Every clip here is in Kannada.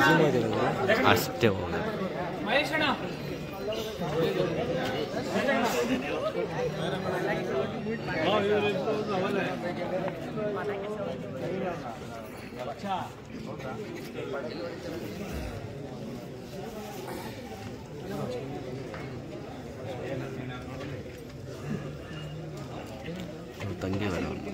ಅಷ್ಟೇ ಹೋಗಿ ತಂಗಿ ಬೇಡ ಅವ್ನು.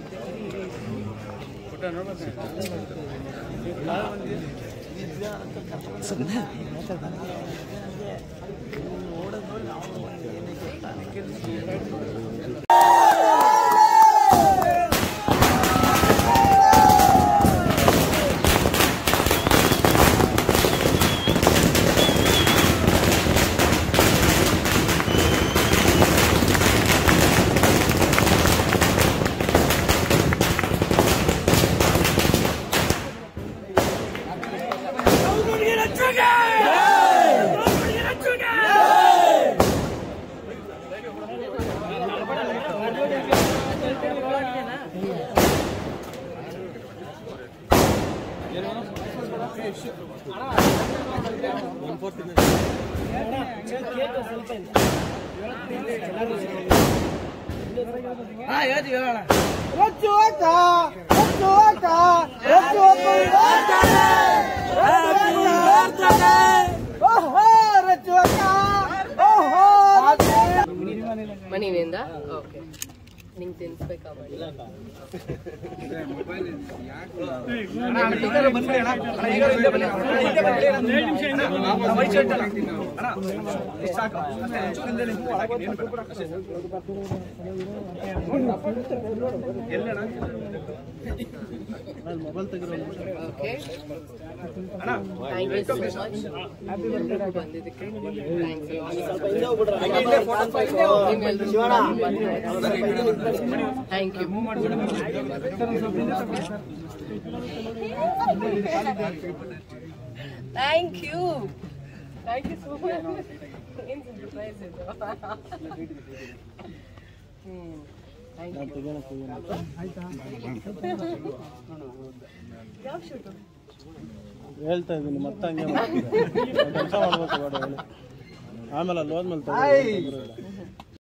ಮಣಿನಿಂದ ಓಕೆ ನಿಂಗೆ ತಿನ್ಸ್ಬೇಕಾ Mani okay thank you so much ಬಂದಿದ್ದಕ್ಕೆ thank you thank you thank you so much ಏನು ಸರ್ಪ್ರೈಸ್ ಇದು ಹ್ಞೂ ಥ್ಯಾಂಕ್ ಯು ಯಾವ ಶೂಟು ಹೇಳ್ತಾ ಇದ್ದೀನಿ ಮತ್ತೆ ಹಂಗೆ ಕೆಲಸ ಮಾಡ್ಬೇಕು ಬೇಡ ಹೇಳಿ ಆಮೇಲೆ ಅಲ್ಲಿ ಹೋದ್ಮೇಲೆ ತಗೋ.